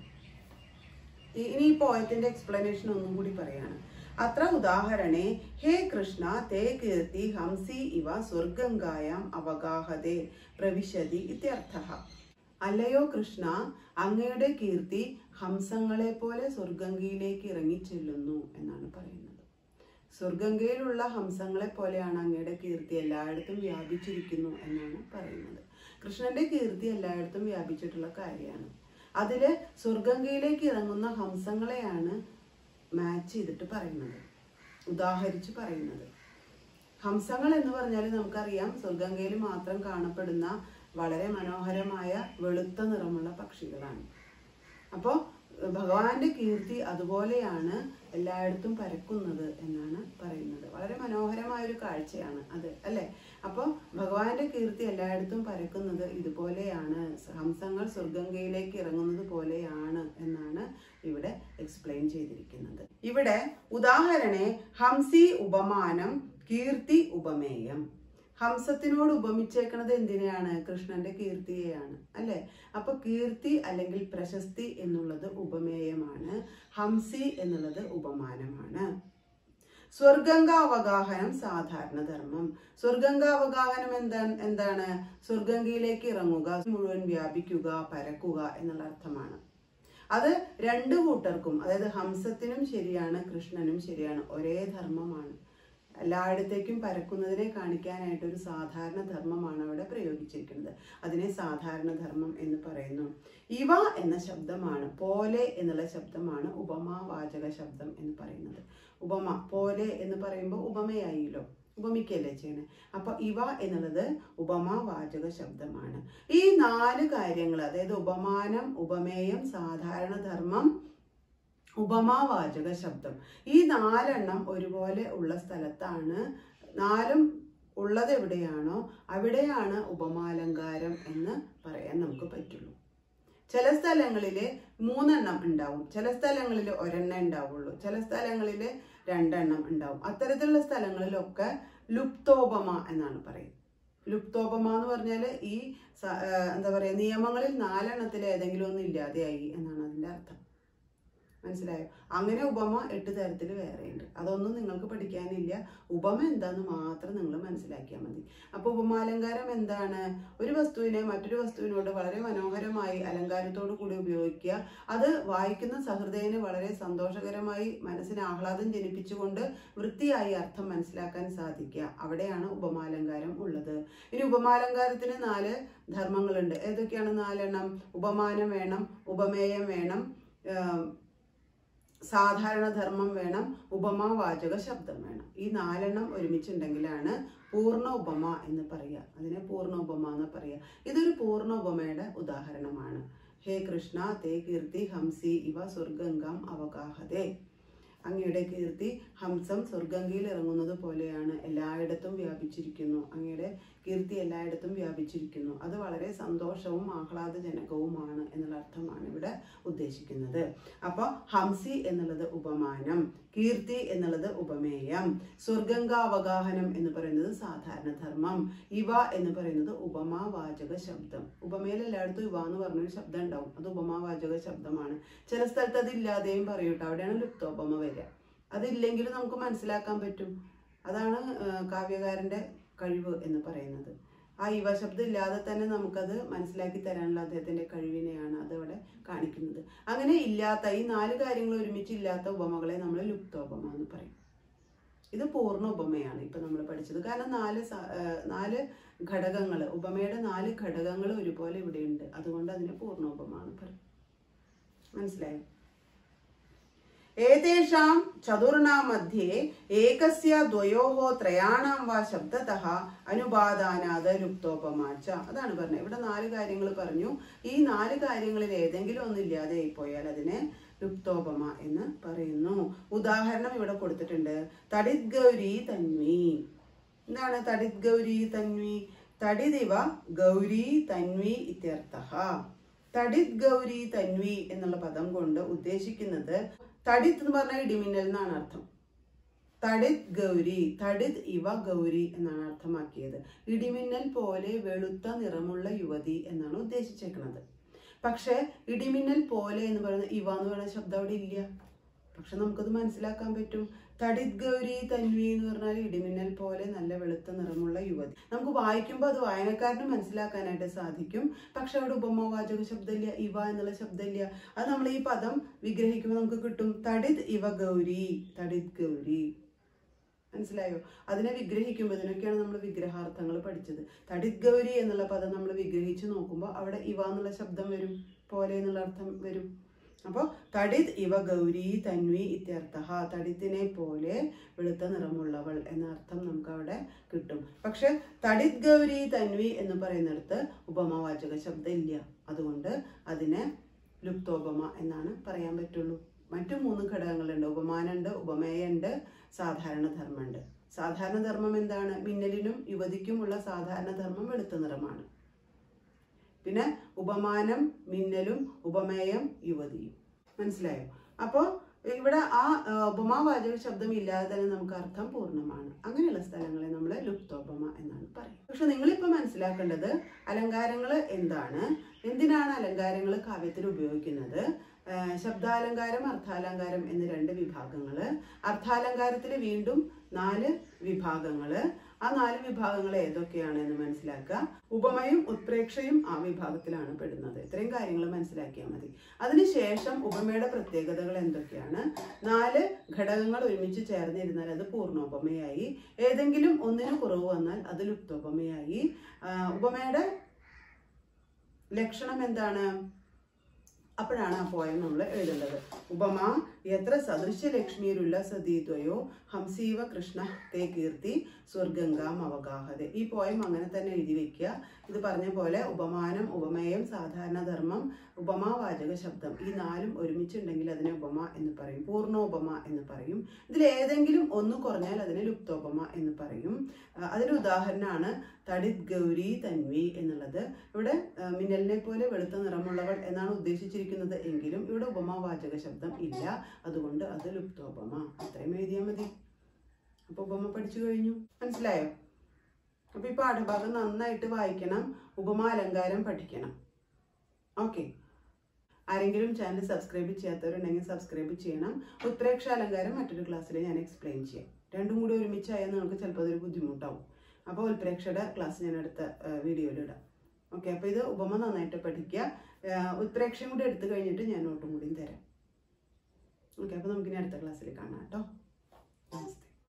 ഈ- ഇനി ഈ പോയത്തിന്റെ എക്സ്പ്ലനേഷൻ ഒന്നും കൂടി പറയാണ് അത്ര ഉദാഹരണേ ഹേ കൃഷ്ണ തേ കീർത്തി ഹംസി ഇവ സ്വർഗംഗായാം അവഗാഹതേ പ്രവിശതി ഇത്യർത്ഥ അല്ലയോ കൃഷ്ണ അങ്ങയുടെ കീർത്തി ഹംസങ്ങളെ പോലെ സ്വർഗംഗയിലേക്ക് ഇറങ്ങിച്ചെല്ലുന്നു എന്നാണ് പറയുന്നത് സ്വർഗംഗയിലുള്ള ഹംസങ്ങളെ പോലെയാണ് അങ്ങയുടെ കീർത്തി എല്ലായിടത്തും വ്യാപിച്ചിരിക്കുന്നു എന്നാണ് പറയുന്നത് കൃഷ്ണന്റെ കീർത്തി എല്ലായിടത്തും വ്യാപിച്ചിട്ടുള്ള കാര്യമാണ് അതില് സ്വർഗംഗയിലേക്ക് ഇറങ്ങുന്ന ഹംസങ്ങളെയാണ് മാച്ച് ചെയ്തിട്ട് പറയുന്നത് ഉദാഹരിച്ച് പറയുന്നത് ഹംസങ്ങൾ എന്ന് പറഞ്ഞാൽ നമുക്കറിയാം സ്വർഗംഗയിൽ മാത്രം കാണപ്പെടുന്ന വളരെ മനോഹരമായ വെളുത്ത നിറമുള്ള പക്ഷികളാണ് അപ്പോൾ ഭഗവാന്റെ കീർത്തി അതുപോലെയാണ് എല്ലായിടത്തും പരക്കുന്നത് എന്നാണ് പറയുന്നത് വളരെ മനോഹരമായ ഒരു കാഴ്ചയാണ് അത് അല്ലെ അപ്പോൾ ഭഗവാന്റെ കീർത്തി എല്ലായിടത്തും പരക്കുന്നത് ഇതുപോലെയാണ് ഹംസങ്ങൾ സ്വർഗംഗയിലേക്ക് ഇറങ്ങുന്നത് പോലെയാണ് എന്നാണ് ഇവിടെ എക്സ്പ്ലെയിൻ ചെയ്തിരിക്കുന്നത് ഇവിടെ ഉദാഹരണേ ഹംസി ഉപമാനം കീർത്തി ഉപമേയം ഹംസത്തിനോട് ഉപമിച്ചേക്കണത് എന്തിനെയാണ് കൃഷ്ണന്റെ കീർത്തിയെയാണ് അല്ലെ അപ്പൊ കീർത്തി അല്ലെങ്കിൽ പ്രശസ്തി എന്നുള്ളത് ഉപമേയമാണ് ഹംസി എന്നുള്ളത് ഉപമാനമാണ് സ്വർഗംഗാവഗാഹനം സാധാരണ ധർമ്മം സ്വർഗംഗാവഗാഹനം എന്താ എന്താണ് സ്വർഗംഗയിലേക്ക് ഇറങ്ങുക മുഴുവൻ വ്യാപിക്കുക പരക്കുക എന്നുള്ള അർത്ഥമാണ് അത് രണ്ടു കൂട്ടർക്കും അതായത് ഹംസത്തിനും ശരിയാണ് കൃഷ്ണനും ശരിയാണ് ഒരേ ധർമ്മമാണ് എല്ലായിടത്തേക്കും പരക്കുന്നതിനെ കാണിക്കാനായിട്ട് ഒരു സാധാരണ ധർമ്മമാണ് അവിടെ പ്രയോഗിച്ചിരിക്കുന്നത് അതിനെ സാധാരണ ധർമ്മം എന്ന് പറയുന്നു ഇവ എന്ന ശബ്ദമാണ് പോലെ എന്നുള്ള ശബ്ദമാണ് ഉപമാവാചക ശബ്ദം എന്ന് പറയുന്നത് ഉപമ പോലെ എന്ന് പറയുമ്പോൾ ഉപമയായില്ലോ ഉപമിക്കല്ലേ ചെയ്യണേ അപ്പൊ ഇവ എന്നുള്ളത് ഉപമാവാചക ശബ്ദമാണ് ഈ നാല് കാര്യങ്ങൾ അതായത് ഉപമാനം ഉപമേയം സാധാരണ ധർമ്മം ഉപമാവാചക ശബ്ദം ഈ നാലെണ്ണം ഒരുപോലെ ഉള്ള സ്ഥലത്താണ് നാലും ഉള്ളത് എവിടെയാണോ അവിടെയാണ് ഉപമാലങ്കാരം എന്ന് പറയാൻ നമുക്ക് പറ്റുള്ളൂ ചില സ്ഥലങ്ങളിൽ മൂന്നെണ്ണം ഉണ്ടാവും ചില സ്ഥലങ്ങളിൽ ഒരെണ്ണം ഉണ്ടാവുള്ളൂ ചില സ്ഥലങ്ങളിൽ രണ്ടെണ്ണം ഉണ്ടാവും അത്തരത്തിലുള്ള സ്ഥലങ്ങളിലൊക്കെ ലുപ്തോപമ എന്നാണ് പറയുന്നത് ലുപ്തോപമ എന്ന് പറഞ്ഞാൽ ഈ സ- ആ, എന്താ പറയുക നിയമങ്ങളിൽ നാലെണ്ണത്തിൽ ഏതെങ്കിലും ഒന്നും ഇല്ലാതെയായി എന്നാണ് അതിൻ്റെ അർത്ഥം മനസ്സിലായോ അങ്ങനെ ഉപമ എട്ട് തരത്തിൽ വേറെയുണ്ട് അതൊന്നും നിങ്ങൾക്ക് പഠിക്കാനില്ല ഉപമ എന്താന്ന് മാത്രം നിങ്ങൾ മനസ്സിലാക്കിയാൽ മതി അപ്പോൾ ഉപമാലങ്കാരം എന്താണ് ഒരു വസ്തുവിനെ മറ്റൊരു വസ്തുവിനോട് വളരെ മനോഹരമായി അലങ്കാരത്തോടു കൂടി ഉപയോഗിക്കുക അത് വായിക്കുന്ന സഹൃദയന് വളരെ സന്തോഷകരമായി മനസ്സിന് ആഹ്ലാദം ജനിപ്പിച്ചുകൊണ്ട് വൃത്തിയായി അർത്ഥം മനസ്സിലാക്കാൻ സാധിക്കുക അവിടെയാണ് ഉപമാലങ്കാരം ഉള്ളത് ഇനി ഉപമാലങ്കാരത്തിന് നാല് ധർമ്മങ്ങളുണ്ട് ഏതൊക്കെയാണ് നാലെണ്ണം ഉപമാനം വേണം ഉപമേയം വേണം ആം, സാധാരണ ധർമ്മം വേണം ഉപമാവാചക ശബ്ദം വേണം ഈ നാലെണ്ണം ഒരുമിച്ചുണ്ടെങ്കിലാണ് പൂർണ്ണ ഉപമ എന്ന് പറയുക അതിനെ പൂർണ്ണ ഉപമ എന്ന് പറയുക ഇതൊരു പൂർണ്ണ ഉപമയുടെ ഉദാഹരണമാണ് ഹേ കൃഷ്ണ തേ കീർത്തി ഹംസി ഇവ സ്വർഗംഗം അവഗാഹതേ അങ്ങയുടെ കീർത്തി ഹംസം സ്വർഗംഗയിൽ ഇറങ്ങുന്നത് പോലെയാണ് എല്ലായിടത്തും വ്യാപിച്ചിരിക്കുന്നു അങ്ങയുടെ കീർത്തി എല്ലായിടത്തും വ്യാപിച്ചിരിക്കുന്നു അത് വളരെ സന്തോഷവും ആഹ്ലാദജനകവുമാണ് എന്നുള്ള അർത്ഥമാണ് ഇവിടെ ഉദ്ദേശിക്കുന്നത് അപ്പോൾ ഹംസി എന്നുള്ളത് ഉപമാനം കീർത്തി എന്നുള്ളത് ഉപമേയം സ്വർഗംഗാവഗാഹനം എന്ന് പറയുന്നത് സാധാരണ ധർമ്മം ഇവ എന്ന് പറയുന്നത് ഉപമാവാചക ശബ്ദം ഉപമയിൽ എല്ലായിടത്തും ഇവ എന്ന് പറഞ്ഞൊരു ശബ്ദം ഉണ്ടാവും അത് ഉപമാവാചക ശബ്ദമാണ് ചില സ്ഥലത്ത് അതില്ലാതെയും പറയൂട്ടോ അവിടെയാണ് ലുപ്തോപമ വരിക അതില്ലെങ്കിൽ നമുക്ക് മനസ്സിലാക്കാൻ പറ്റും അതാണ് ആ, കാവ്യകാരന്റെ കഴിവ് എന്ന് പറയുന്നത് ആ ഇവ ശബ്ദം ഇല്ലാതെ തന്നെ നമുക്കത് മനസ്സിലാക്കി തരാനുള്ള അദ്ദേഹത്തിന്റെ കഴിവിനെയാണ് അത് അവിടെ കാണിക്കുന്നത് അങ്ങനെ ഇല്ലാത്ത ഈ നാല് കാര്യങ്ങൾ ഒരുമിച്ച് ഇല്ലാത്ത ഉപമകളെ നമ്മൾ ലുപ്തോപമ എന്ന് പറയും ഇത് പൂർണ്ണ ഉപമയാണ് ഇപ്പൊ നമ്മൾ പഠിച്ചത് കാരണം നാല് സ- ആ, നാല് ഘടകങ്ങൾ ഉപമയുടെ നാല് ഘടകങ്ങൾ ഒരുപോലെ ഇവിടെയുണ്ട് അതുകൊണ്ട് അതിനെ പൂർണ്ണ ഉപമ എന്ന് പറയും മനസ്സിലായോ ഏതേഷാം ചതുർണാം മധ്യേ ഏകസ്യ ദ്വയോഹ ത്രയാണാം വാ ശബ്ദതഃ അനുപാദാനാത് ലുപ്തോപമാച്ച അതാണ് പറഞ്ഞത് ഇവിടെ നാല് കാര്യങ്ങൾ പറഞ്ഞു ഈ നാല് കാര്യങ്ങളിൽ ഏതെങ്കിലും ഒന്നില്ലാതെ പോയാൽ അതിനെ ലുപ്തോപമ എന്ന് പറയുന്നു ഉദാഹരണം ഇവിടെ കൊടുത്തിട്ടുണ്ട് തടിത് ഗൗരി തന്വി എന്താണ് തടിത് ഗൗരി തന്വി തടിദിവ ഗൗരി തന്വി ഇത്യർത്ഥ തടിത് ഗൗരി തന്വി എന്നുള്ള പദം കൊണ്ട് ഉദ്ദേശിക്കുന്നത് തടിത് എന്ന് പറഞ്ഞാൽ ഇടിമിന്നൽ എന്നാണ് അർത്ഥം തടിത് ഗൗരി തടിത് ഇവ ഗൗരി എന്നാണ് അർത്ഥമാക്കിയത് ഇടിമിന്നൽ പോലെ വെളുത്ത നിറമുള്ള യുവതി എന്നാണ് ഉദ്ദേശിച്ചേക്കുന്നത് പക്ഷെ ഇടിമിന്നൽ പോലെ എന്ന് പറയുന്ന ഇവ എന്ന് പറയുന്ന ശബ്ദം അവിടെ ഇല്ല പക്ഷെ നമുക്കത് മനസ്സിലാക്കാൻ പറ്റും തടിത് ഗൗരി തന്വി എന്ന് പറഞ്ഞാൽ ഇടിമിന്നൽ പോലെ നല്ല വെളുത്ത നിറമുള്ള യുവതി നമുക്ക് വായിക്കുമ്പോൾ അത് വായനക്കാരന് മനസ്സിലാക്കാനായിട്ട് സാധിക്കും പക്ഷെ അവിടെ ഉപമവാചക ശബ്ദമില്ല ഇവ എന്നുള്ള ശബ്ദമില്ല അത് നമ്മൾ ഈ പദം വിഗ്രഹിക്കുമ്പോൾ നമുക്ക് കിട്ടും തടിത് ഇവ ഗൗരി തടിത് ഗൗരി മനസ്സിലായോ അതിനെ വിഗ്രഹിക്കുമ്പോൾ ഇതിനൊക്കെയാണ് നമ്മൾ വിഗ്രഹാർത്ഥങ്ങൾ പഠിച്ചത് തടിത് ഗൗരി എന്നുള്ള പദം നമ്മൾ വിഗ്രഹിച്ച് നോക്കുമ്പോൾ അവിടെ ഇവ എന്നുള്ള ശബ്ദം വരും പോലെ എന്നുള്ള അർത്ഥം വരും അപ്പോൾ തടിത് ഇവ ഗൗരി തന്വി ഇത്യർത്ഥ തടിത്തിനെ പോലെ വെളുത്ത നിറമുള്ളവൾ എന്ന അർത്ഥം നമുക്ക് അവിടെ കിട്ടും പക്ഷെ തടിത് ഗൗരി തന്വി എന്ന് പറയുന്നിടത്ത് ഉപമവാചക ശബ്ദം ഇല്ല അതുകൊണ്ട് അതിനെ ലുപ്തോപമ എന്നാണ് പറയാൻ പറ്റുള്ളൂ മറ്റു മൂന്ന് ഘടകങ്ങളുണ്ട് ഉപമാനമുണ്ട് ഉപമേയുണ്ട് സാധാരണ ധർമ്മമുണ്ട് സാധാരണ ധർമ്മം എന്താണ് മിന്നലിനും യുവതിക്കുമുള്ള സാധാരണ ധർമ്മം വെളുത്ത നിറമാണ് പിന്നെ ഉപമാനം മിന്നലും ഉപമേയം യുവതിയും മനസ്സിലായോ അപ്പോൾ ഇവിടെ ആ ആ, ഉപമാവാചക ശബ്ദം ഇല്ലാതെ തന്നെ നമുക്ക് അർത്ഥം പൂർണ്ണമാണ് അങ്ങനെയുള്ള സ്ഥലങ്ങളെ നമ്മൾ ലുപ്തോപമ എന്നാണ് പറയുന്നത് പക്ഷെ നിങ്ങളിപ്പോൾ മനസ്സിലാക്കേണ്ടത് അലങ്കാരങ്ങൾ എന്താണ് എന്തിനാണ് അലങ്കാരങ്ങൾ കാവ്യത്തിൽ ഉപയോഗിക്കുന്നത് ആ, ശബ്ദാലങ്കാരം അർത്ഥാലങ്കാരം എന്ന് രണ്ട് വിഭാഗങ്ങൾ അർത്ഥാലങ്കാരത്തിൽ വീണ്ടും നാല് വിഭാഗങ്ങൾ ആ നാല് വിഭാഗങ്ങൾ ഏതൊക്കെയാണ് എന്ന് മനസ്സിലാക്കുക ഉപമയും ഉത്പ്രേക്ഷയും ആ വിഭാഗത്തിലാണ് പെടുന്നത് ഇത്രയും കാര്യങ്ങൾ മനസ്സിലാക്കിയാൽ മതി അതിനുശേഷം ഉപമയുടെ പ്രത്യേകതകൾ എന്തൊക്കെയാണ് നാല് ഘടകങ്ങൾ ഒരുമിച്ച് ചേർന്നിരുന്നാൽ അത് പൂർണ്ണോപമയായി ഏതെങ്കിലും ഒന്നിന് കുറവ് വന്നാൽ അത് ലുപ്തോപമയായി ആ, ഉപമയുടെ ലക്ഷണം എന്താണ് അപ്പോഴാണ് ആ പോയം നമ്മൾ എഴുതേണ്ടത് ഉപമ എത്ര സദൃശ്യ ലക്ഷ്മിയിലുള്ള സതീദ്വയോ ഹംസീവ കൃഷ്ണ തേ കീർത്തി സ്വർഗംഗാം അവഗാഹത ഈ പോയം അങ്ങനെ തന്നെ എഴുതി വെക്കുക ഇത് പറഞ്ഞ പോലെ ഉപമാനം ഉപമേയം സാധാരണ ധർമ്മം ഉപമാവാചക ശബ്ദം ഈ നാലും ഒരുമിച്ചുണ്ടെങ്കിൽ അതിനെ ഉപമ എന്ന് പറയും പൂർണ്ണോപമ എന്ന് പറയും ഇതിൽ ഏതെങ്കിലും ഒന്ന് കുറഞ്ഞാൽ അതിനെ ലുപ്തോപമ എന്ന് പറയും ആ, അതിന് ഉദാഹരണമാണ് തടിത് ഗൗരി തന്വി എന്നുള്ളത് ഇവിടെ ആ, മിന്നലിനെ പോലെ വെളുത്ത നിറമുള്ളവൾ എന്നാണ് ഉദ്ദേശിച്ചിരിക്കുന്നത് എങ്കിലും ഇവിടെ ഉപമാവാചക ശബ്ദം ഇല്ല അതുകൊണ്ട് അത് ലുപ്തോപമ അത്രയും എഴുതിയാൽ മതി അപ്പൊ ഉപമ പഠിച്ചു കഴിഞ്ഞു മനസ്സിലായോ അപ്പൊ ഈ പാഠഭാഗം നന്നായിട്ട് വായിക്കണം ഉപമാലങ്കാരം പഠിക്കണം ഓക്കെ ആരെങ്കിലും ചാനൽ സബ്സ്ക്രൈബ് ചെയ്യാത്തവരുണ്ടെങ്കിൽ സബ്സ്ക്രൈബ് ചെയ്യണം ഉത്തരേക്ഷ അലങ്കാരം മറ്റൊരു ക്ലാസ്സിൽ ഞാൻ എക്സ്പ്ലെയിൻ ചെയ്യാം രണ്ടും കൂടി ഒരുമിച്ചായാൽ നിങ്ങൾക്ക് ചിലപ്പോൾ അതൊരു ബുദ്ധിമുട്ടാവും അപ്പോൾ ഉത്പ്രേക്ഷയുടെ ക്ലാസ് ഞാൻ അടുത്ത വീഡിയോയിൽ ഇടാം ഓക്കെ അപ്പോൾ ഇത് ഉപമ നന്നായിട്ട് പഠിക്കുക ആ, ഉത്പ്രേക്ഷയും കൂടി എടുത്തു കഴിഞ്ഞിട്ട് ഞാൻ നോട്ടും കൂടിയും തരാം ഓക്കെ അപ്പോൾ നമുക്കിനി അടുത്ത ക്ലാസ്സിൽ കാണാം കേട്ടോ